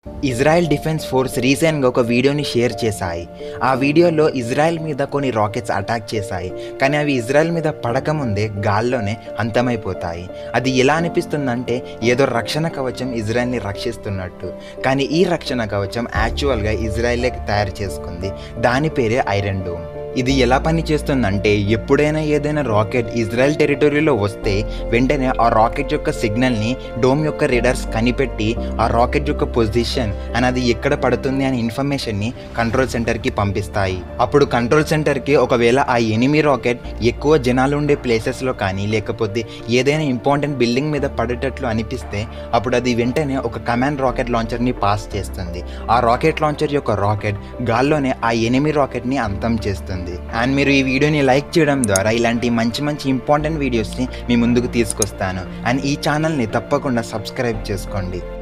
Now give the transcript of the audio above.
Israel defence force రీసెంట్గా ఒక వీడియోని షేర్ చేశాయి ఆ వీడియోలో ఇజ్రాయెల్ మీద కొన్ని రాకెట్స్ అటాక్ చేశాయి కానీ అవి ఇజ్రాయెల్ మీద పడకముందే గాల్లోనే అంతమైపోతాయి అది ఎలా అనిపిస్తుందంటే ఏదో రక్షణ కవచం ఇజ్రాయెల్ని రక్షిస్తున్నట్టు కానీ ఈ రక్షణ కవచం యాక్చువల్గా ఇజ్రాయెలే తయారు చేసుకుంది దాని పేరే ఐరన్ డోమ్ ఇది ఎలా పని చేస్తుందంటే ఎప్పుడైనా ఏదైనా రాకెట్ ఇజ్రాయెల్ టెరిటరీలో వస్తే వెంటనే ఆ రాకెట్ యొక్క సిగ్నల్ని డోమ్ యొక్క రీడర్స్ కనిపెట్టి ఆ రాకెట్ యొక్క పొజిషన్ అండ్ అది ఎక్కడ పడుతుంది అనే ఇన్ఫర్మేషన్ని కంట్రోల్ సెంటర్కి పంపిస్తాయి అప్పుడు కంట్రోల్ సెంటర్కి ఒకవేళ ఆ ఎనిమి రాకెట్ ఎక్కువ జనాలు ఉండే ప్లేసెస్లో కానీ లేకపోతే ఏదైనా ఇంపార్టెంట్ బిల్డింగ్ మీద పడేటట్లు అనిపిస్తే అప్పుడు అది వెంటనే ఒక కమాండ్ రాకెట్ లాంచర్ని పాస్ చేస్తుంది ఆ రాకెట్ లాంచర్ యొక్క రాకెట్ గాల్లోనే ఆ ఎనిమి రాకెట్ని అంతం చేస్తుంది అండ్ మీరు ఈ వీడియోని లైక్ చేయడం ద్వారా ఇలాంటి మంచి మంచి ఇంపార్టెంట్ వీడియోస్ని మీ ముందుకు తీసుకొస్తాను అండ్ ఈ ఛానల్ని తప్పకుండా సబ్స్క్రైబ్ చేసుకోండి